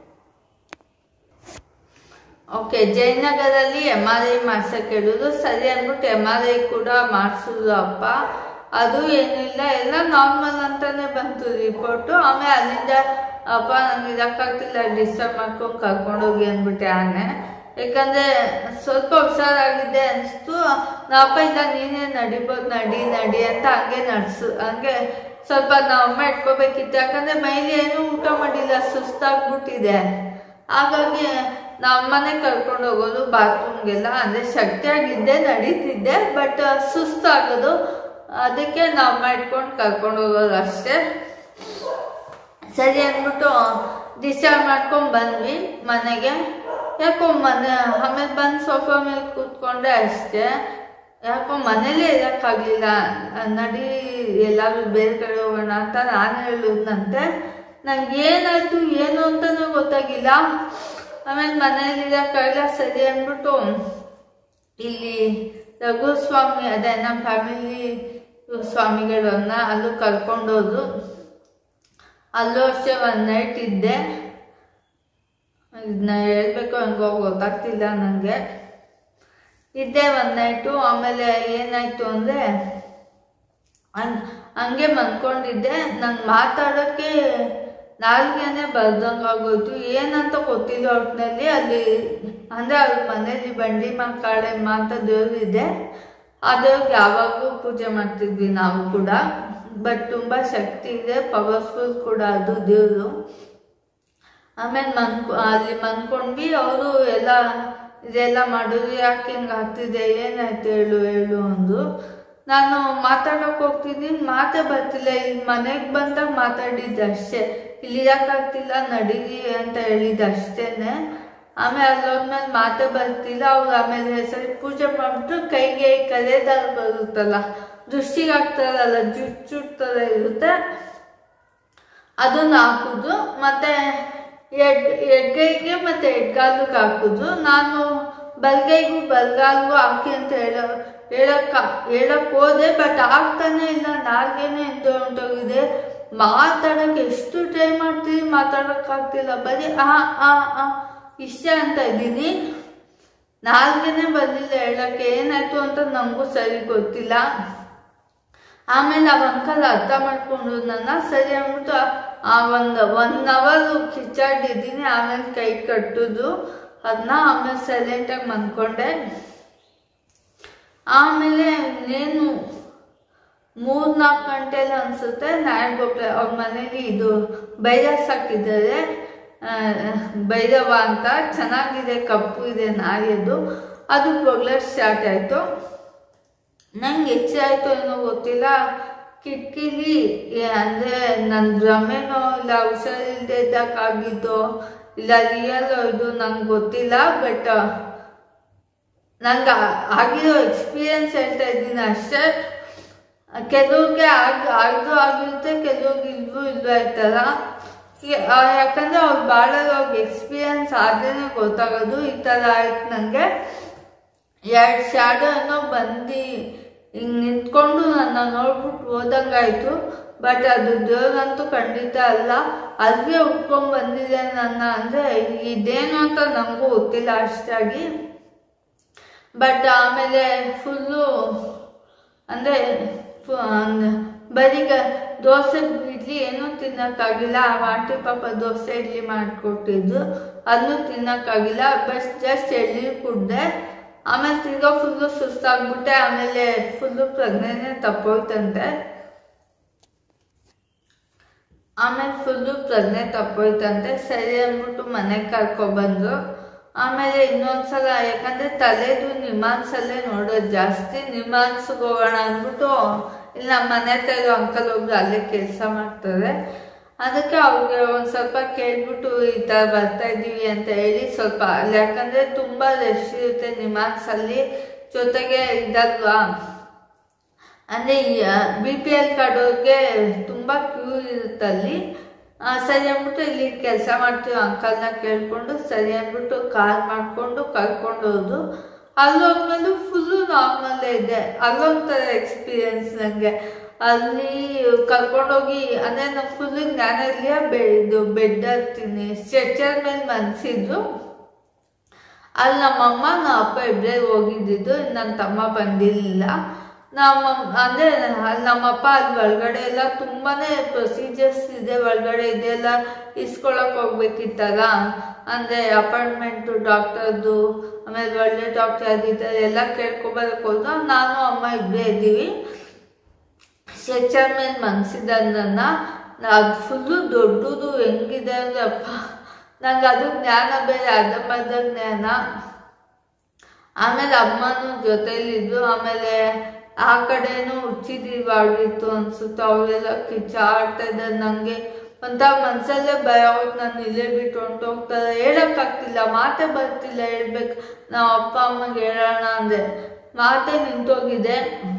ಓಕೆ ಜಯನಗರಲ್ಲಿ ಎಮ್ ಆರ್ ಐ ಮಾಡ್ಸಕ್ಕೆ ಹೇಳಿದ್ರು ಸರಿ ಅಂದ್ಬಿಟ್ಟು ಎಮ್ ಆರ್ ಐ ಕೂಡ ಮಾಡಿಸಿದ್ರು ಅಪ್ಪ ಅದು ಏನಿಲ್ಲ ಎಲ್ಲ ನಾರ್ಮಲ್ ಅಂತಾನೆ ಬಂತು ರಿಪೋರ್ಟು ಆಮೇಲೆ ಅಲ್ಲಿಂದ ಅಪ್ಪ ನಂಗೆ ಇದಕ್ಕಾಗ್ತಿಲ್ಲ ಡಿಸ್ಟರ್ಬ್ ಮಾಡ್ಕೊಂಡು ಕರ್ಕೊಂಡೋಗಿ ಅಂದ್ಬಿಟ್ಟೆ ಆನೆ ಯಾಕಂದ್ರೆ ಸ್ವಲ್ಪ ಹುಷಾರಾಗಿದ್ದೆ ಅನಿಸ್ತು ನಮ್ಮಪ್ಪ ಇಲ್ಲ ನೀನೇ ನಡಿಬೋದು ನಡಿ ನಡಿ ಅಂತ ಹಂಗೆ ನಡ್ಸು ಹಂಗೆ ಸ್ವಲ್ಪ ನಾವು ಅಮ್ಮ ಇಟ್ಕೋಬೇಕಿತ್ತು ಯಾಕಂದ್ರೆ ಮೈಲಿ ಏನೂ ಊಟ ಮಾಡಿಲ್ಲ ಸುಸ್ತಾಗ್ಬಿಟ್ಟಿದೆ ಹಾಗಾಗಿ ನಮ್ಮ ಅಮ್ಮನೇ ಕರ್ಕೊಂಡು ಹೋಗೋದು ಬಾತ್ರೂಮ್ಗೆಲ್ಲ ಅಂದರೆ ಶಕ್ತಿಯಾಗಿದ್ದೆ ನಡೀತಿದ್ದೆ ಬಟ್ ಸುಸ್ತಾಗೋದು ಅದಕ್ಕೆ ನಾವು ಅಮ್ಮ ಇಟ್ಕೊಂಡು ಕರ್ಕೊಂಡು ಹೋಗೋದು ಅಷ್ಟೇ ಸರಿ ಅಂದ್ಬಿಟ್ಟು ಡಿಸ್ಚಾರ್ಜ್ ಮಾಡ್ಕೊಂಡು ಬಂದ್ವಿ ಮನೆಗೆ ಯಾಕೋ ಮನೆ ಆಮೇಲೆ ಬಂದು ಸೋಫಾ ಮೇಲೆ ಕೂತ್ಕೊಂಡೆ ಅಷ್ಟೇ ಯಾಕೋ ಮನೇಲೇ ಇರೋಕ್ಕಾಗಲಿಲ್ಲ ನಡಿ ಎಲ್ಲಾದ್ರೂ ಬೇರೆ ಕಡೆ ಹೋಗೋಣ ಅಂತ ನಾನು ಹೇಳಿದ್ನಂತೆ ನಂಗೆ ಏನಾಯ್ತು ಏನು ಅಂತಲೂ ಗೊತ್ತಾಗಿಲ್ಲ ಆಮೇಲೆ ಮನೇಲಿ ಇರೋಕ್ಕಾಗಲ್ಲ ಸರಿ ಅಂದ್ಬಿಟ್ಟು ಇಲ್ಲಿ ರಘುಸ್ವಾಮಿ ಅದೇ ನಮ್ಮ ಫ್ಯಾಮಿಲಿ ಸ್ವಾಮಿಗಳನ್ನ ಅಲ್ಲೂ ಕರ್ಕೊಂಡೋದ್ರು ಅಲ್ಲೂ ಅಷ್ಟೇ ಒಂದು ನೈಟ್ ಇದ್ದೆ ಇದನ್ನ ಹೇಳ್ಬೇಕು ಹಂಗೋ ಗೊತ್ತಾಗ್ತಿಲ್ಲ ನನಗೆ ಇದ್ದೆ ಒಂದು ನೈಟು ಆಮೇಲೆ ಏನಾಯ್ತು ಅಂದರೆ ಹಂಗೆ ಮನ್ಕೊಂಡಿದ್ದೆ ನಂಗೆ ಮಾತಾಡೋಕ್ಕೆ ನಾಲ್ಗೆನೆ ಬರ್ದಂಗಾಗೋಯ್ತು ಏನಂತ ಗೊತ್ತಿಲ್ಲ ಒಟ್ಟಿನಲ್ಲಿ ಅಲ್ಲಿ ಅಂದರೆ ಅವ್ರ ಮನೇಲಿ ಬಂಡಿ ಮಕ್ಕಳೆ ಅಂತ ದೇವ್ರು ಇದೆ ಆ ದೇವ್ರಿಗೆ ಯಾವಾಗಲೂ ಪೂಜೆ ಮಾಡ್ತಿದ್ವಿ ನಾವು ಕೂಡ ಬಟ್ ತುಂಬ ಶಕ್ತಿ ಇದೆ ಪವರ್ಫುಲ್ ಕೂಡ ಅದು ದೇವರು ಆಮೇಲೆ ಮನ್ಕೊ ಅಲ್ಲಿ ಮನ್ಕೊಂಡ್ವಿ ಅವರು ಎಲ್ಲ ಇದೆಲ್ಲ ಮಾಡಿದ್ರು ಯಾಕೆ ಹಿಂಗೆ ಆಗ್ತಿದೆ ಏನಾಯ್ತು ಹೇಳು ಹೇಳು ಅಂದು ನಾನು ಮಾತಾಡೋಕೆ ಹೋಗ್ತೀನಿ ಮಾತೇ ಬರ್ತಿಲ್ಲ ಇಲ್ಲಿ ಮನೆಗೆ ಬಂದಾಗ ಮಾತಾಡಿದ್ದೆ ಅಷ್ಟೇ ಇಲ್ಲಿ ಯಾಕಾಗ್ತಿಲ್ಲ ನಡೀರಿ ಅಂತ ಹೇಳಿದ್ದು ಅಷ್ಟೇನೆ ಆಮೇಲೆ ಅಲ್ಲೋದ್ಮೇಲೆ ಮಾತೇ ಬರ್ತಿಲ್ಲ ಅವ್ರು ಆಮೇಲೆ ಸರಿ ಪೂಜೆ ಮಾಡ್ಬಿಟ್ಟು ಕೈಗೆ ಕರೆದಾರ ಬರುತ್ತಲ್ಲ ದೃಷ್ಟಿಗೆ ಆಗ್ತಾರಲ್ಲ ಜುಟ್ ಜುಟ್ ಥರ ಇರುತ್ತೆ ಅದನ್ನ ಹಾಕುದು ಮತ್ತೆ ಎಡ್ ಎಡ್ಗೈಗೆ ಮತ್ತೆ ಎಡ್ಗಾಲಿಗೆ ಹಾಕುದು ನಾನು ಬಲ್ಗೈಗೂ ಬಲ್ಗಾಲ್ಗೂ ಹಾಕಿ ಅಂತ ಹೇಳೋ ಹೇಳಕ್ಕ ಹೇಳಕ್ ಹೋದೆ ಬಟ್ ಆಗ್ತಾನೆ ಇಲ್ಲ ನಾಲ್ಗೇನೆ ಎಂತ ಹೊಂಟೋಗಿದೆ ಮಾತಾಡಕ್ಕೆ ಎಷ್ಟು ಟ್ರೈ ಮಾಡ್ತೀವಿ ಮಾತಾಡೋಕ್ಕಾಗ್ತಿಲ್ಲ ಬರೀ ಆ ಆ ಆ ಇಷ್ಟ ಅಂತ ಇದ್ದೀನಿ ನಾಲ್ಗೇನೆ ಬಂದಿಲ್ಲ ಹೇಳಕ್ಕೆ ಏನಾಯ್ತು ಅಂತ ನನಗೂ ಸರಿ ಗೊತ್ತಿಲ್ಲ ಆಮೇಲೆ ಆ ಅಂಕಲ್ ಅರ್ಥ ಮಾಡ್ಕೊಂಡು ನನ್ನ ಸರಿ ಅಂದ್ಬಿಟ್ಟು ಆ ಒಂದು ಒನ್ ಅವರ್ ಕಿಚ್ಚಾಡಿದ್ದೀನಿ ಆಮೇಲೆ ಕೈ ಕಟ್ಟುದು ಅದನ್ನ ಆಮೇಲೆ ಸೈಲೆಂಟಾಗಿ ಮನ್ಕೊಂಡೆ ಆಮೇಲೆ ಇನ್ನೇನು ಮೂರ್ ನಾಲ್ಕು ಗಂಟೆಲಿ ಅನ್ಸುತ್ತೆ ನಾಯಗೋಗ್ಲೆ ಅವ್ರ ಮನೇಲಿ ಇದು ಬೈರಸ್ ಹಾಕಿದ್ದಾರೆ ಭೈರವ ಅಂತ ಚೆನ್ನಾಗಿದೆ ಕಪ್ಪು ಇದೆ ನಾಯಿದು ಅದು ಬೊಗ್ಲರ್ ಸ್ಟಾರ್ಟ್ ಆಯಿತು ನಂಗೆ ಹೆಚ್ಚಾಯ್ತು ಏನೋ ಗೊತ್ತಿಲ್ಲ ಕಿಟಕಿಲಿ ಅಂದರೆ ನನ್ನ ಭ್ರಮೆನೋ ಇಲ್ಲ ಹುಷಾರಿಲ್ಲದೆ ಇದ್ದಕ್ಕಾಗಿದ್ದೋ ಇಲ್ಲ ರಿಯಲ್ ಇದು ನಂಗೆ ಗೊತ್ತಿಲ್ಲ ಬಟ್ ನಂಗೆ ಆಗಿರೋ ಎಕ್ಸ್ಪೀರಿಯನ್ಸ್ ಹೇಳ್ತಾ ಇದ್ದೀನಿ ಅಷ್ಟೇ ಕೆಲವ್ರಿಗೆ ಆಗ ಆಗ್ದು ಆಗಿರುತ್ತೆ ಕೆಲವ್ರಿಗೆ ಇಲ್ವೂ ಇಲ್ವೋ ಆಯ್ತಲ್ಲ ಯಾಕಂದ್ರೆ ಅವ್ರು ಬಾಳಲ್ಲಿ ಅವ್ರಿಗೆ ಎಕ್ಸ್ಪೀರಿಯನ್ಸ್ ಆದ್ರೇನೆ ಗೊತ್ತಾಗೋದು ಈ ಥರ ಆಯ್ತು ನನಗೆ ಎರಡು ಶಾಡೋ ಏನೋ ಬಂದು ಹಿಂಗೆ ನಿಂತ್ಕೊಂಡು ನನ್ನ ನೋಡ್ಬಿಟ್ಟು ಹೋದಂಗಾಯ್ತು ಬಟ್ ಅದು ದೇವ್ರಂತೂ ಖಂಡಿತ ಅಲ್ಲ ಅಲ್ಲಿಗೆ ಉಟ್ಕೊಂಡ್ ಬಂದಿದೆ ನನ್ನ ಅಂದರೆ ಇದೇನು ಅಂತ ನಮಗೂ ಗೊತ್ತಿಲ್ಲ ಅಷ್ಟಾಗಿ ಬಟ್ ಆಮೇಲೆ ಫುಲ್ಲು ಅಂದರೆ ಬರೀ ದೋಸೆ ಇಡ್ಲಿ ಏನೂ ತಿನ್ನೋಕ್ಕಾಗಿಲ್ಲ ಆ ಆಂಟಿ ಪಾಪ ದೋಸೆ ಇಡ್ಲಿ ಮಾಡಿಕೊಟ್ಟಿದ್ದು ಅದನ್ನು ತಿನ್ನೋಕ್ಕಾಗಿಲ್ಲ ಬಸ್ ಜಸ್ಟ್ ಎಳ್ನೀರು ಕುಡ್ದೆ ಆಮೇಲೆ ತಿರ್ಗಾ ಫುಲ್ಲು ಸುಸ್ತಾಗ್ಬಿಟ್ಟೆ ಆಮೇಲೆ ಫುಲ್ಲು ಪ್ರಜ್ಞೆನೇ ತಪ್ಪೋಯ್ತಂತೆ ಆಮೇಲೆ ಫುಲ್ಲು ಪ್ರಜ್ಞೆ ತಪ್ಪೋಯ್ತಂತೆ ಸರಿ ಅಂದ್ಬಿಟ್ಟು ಮನೆಗೆ ಕರ್ಕೊಬಂದ್ರು ಆಮೇಲೆ ಇನ್ನೊಂದ್ಸಲ ಯಾಕಂದ್ರೆ ತಲೆದು ನಿಮಾನ್ಸಲ್ಲೇ ನೋಡೋದು ಜಾಸ್ತಿ ನಿಮಾನ್ಸ್ಗೆ ಹೋಗೋಣ ಅಂದ್ಬಿಟ್ಟು ಇಲ್ಲಿ ನಮ್ಮ ಮನೆ ಹತ್ರ ಇರೋ ಅಂಕಲ್ ಒಬ್ರು ಅಲ್ಲೇ ಕೆಲಸ ಮಾಡ್ತಾರೆ ಅದಕ್ಕೆ ಅವ್ರಿಗೆ ಒಂದು ಸ್ವಲ್ಪ ಕೇಳ್ಬಿಟ್ಟು ಈ ಥರ ಬರ್ತಾ ಇದ್ದೀವಿ ಅಂತ ಹೇಳಿ ಸ್ವಲ್ಪ ಅಲ್ಲಿ ಯಾಕಂದ್ರೆ ತುಂಬ ರಶ್ ಇರುತ್ತೆ ನಿಮಾನ್ಸಲ್ಲಿ ಜೊತೆಗೆ ಇದಲ್ವಾ ಅಂದರೆ ಬಿ ಪಿ ಎಲ್ ಕಾರ್ಡವ್ರಿಗೆ ತುಂಬ ಕ್ಯೂ ಇರುತ್ತಲ್ಲಿ ಆ, ಸರಿ ಅಂದ್ಬಿಟ್ಟು ಇಲ್ಲಿ ಕೆಲಸ ಮಾಡ್ತೀವಿ ಅಂಕಲ್ನ ಕೇಳ್ಕೊಂಡು ಸರಿ ಅಂದ್ಬಿಟ್ಟು ಕಾಲ್ ಮಾಡಿಕೊಂಡು ಕರ್ಕೊಂಡು ಹೋದ್ರು ಅಲ್ಲೋದ್ಮೇಲೆ ಫುಲ್ಲು ನಾರ್ಮಲ್ಲೇ ಇದೆ ಅಲ್ಲೊಂಥರ ಎಕ್ಸ್ಪೀರಿಯನ್ಸ್ ನನಗೆ ಅಲ್ಲಿ ಕರ್ಕೊಂಡೋಗಿ ಅಂದರೆ ನಾನು ಫುಲ್ಲು ಜ್ಞಾನದಲ್ಲಿಯ ಬೆ ಇದು ಬೆಡ್ ಹತ್ತೀನಿ ಸ್ಟ್ರೆಚರ್ ಮೇಲೆ ಮನ್ಸಿದ್ರು ಅಲ್ಲಿ ನಮ್ಮಮ್ಮ ನಮ್ಮ ಅಪ್ಪ ಇಬ್ಬರೇ ಹೋಗಿದ್ದಿದ್ದು ನನ್ನ ತಮ್ಮ ಬಂದಿರಲಿಲ್ಲ ನಮ್ಮ ಅಂದರೆ ಅಲ್ಲಿ ನಮ್ಮಪ್ಪ ಅಲ್ಲಿ ಒಳಗಡೆ ಎಲ್ಲ ತುಂಬಾನೇ ಪ್ರೊಸೀಜರ್ಸ್ ಇದೆ ಒಳಗಡೆ ಇದೆಲ್ಲ ಇಸ್ಕೊಳಕ್ ಹೋಗ್ಬೇಕಿತ್ತಲ್ಲ ಅಂದರೆ ಅಪಾಯಿಂಟ್ಮೆಂಟು ಡಾಕ್ಟರ್ದು ಆಮೇಲೆ ಒಳ್ಳೆ ಡಾಕ್ಟರ್ ಅದಿದ್ದಾರೆ ಎಲ್ಲ ಕೇಳ್ಕೊಬರಕ್ಕೆ ಹೋದ ನಾನು ಅಮ್ಮ ಇಬ್ಬರೇ ಇದ್ದೀವಿ ಸ್ಟ್ರೆಚರ್ ಮೇಲೆ ಮನ್ಸಿದ ನನ್ನ ಅದು ಫುಲ್ಲು ದೊಡ್ಡದು ಹೆಂಗಿದೆ ಅಂದ್ರೆ ಅಪ್ಪ ನಂಗೆ ಅದು ಜ್ಞಾನ ಬೇರೆ ಅರ್ಧಂಬರ್ಧ ಜ್ಞಾನ ಆಮೇಲೆ ಅಮ್ಮನೂ ಜೊತೆಲಿದ್ರು ಆಮೇಲೆ ಆ ಕಡೆನೂ ಉಚ್ಚಿದಿವಾಗಿತ್ತು ಅನ್ಸುತ್ತೆ ಅವರೆಲ್ಲ ಕಿಚ್ಚಾಡ್ತಾ ಇದ್ದಾರೆ ನನಗೆ ಒಂಥರ ಮನ್ಸಲ್ಲೇ ಭಯ ಹೋಗಿ ನಾನು ಇಲ್ಲೇ ಬಿಟ್ಟು ಹೊಂಟೋಗ್ತಾರೆ ಹೇಳೋಕ್ಕಾಗ್ತಿಲ್ಲ ಮಾತೇ ಬರ್ತಿಲ್ಲ ಹೇಳ್ಬೇಕು ನಾವು ಅಪ್ಪ ಅಮ್ಮಗೆ ಹೇಳೋಣ ಅಂದೆ ಮಾತೇ ನಿಂತೋಗಿದೆ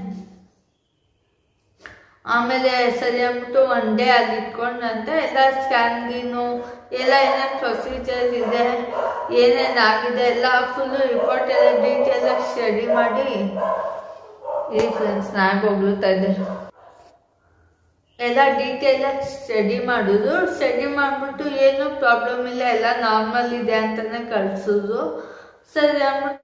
ಆಮೇಲೆ ಸರಿ ಅಂದ್ಬಿಟ್ಟು ಒನ್ ಡೇ ಅಲ್ಲಿ ಇಟ್ಕೊಂಡಂತೆ ಎಲ್ಲ ಸ್ಕ್ಯಾನ್ಗಿನು ಎಲ್ಲ ಏನೇನು ಪ್ರೊಸೀಜರ್ ಇದೆ ಏನೇನಾಗಿದೆ ಎಲ್ಲ ಫುಲ್ಲು ರಿಪೋರ್ಟ್ ಎಲ್ಲ ಡೀಟೇಲಾಗಿ ಸ್ಟಡಿ ಮಾಡಿ ಈ ಫ್ರೆಂಡ್ಸ್ ನಾಳೆ ಹೋಗ್ಲುತ್ತಾ ಇದ್ದೆ ಎಲ್ಲ ಡೀಟೇಲಾಗಿ ಸ್ಟಡಿ ಮಾಡೋದು ಸ್ಟಡಿ ಮಾಡಿಬಿಟ್ಟು ಏನು ಪ್ರಾಬ್ಲಮ್ ಇಲ್ಲ ಎಲ್ಲ ನಾರ್ಮಲ್ ಇದೆ ಅಂತಲೇ ಕಳಿಸೋದು ಸರಿ ಅಂದ್ಬಿಟ್ಟು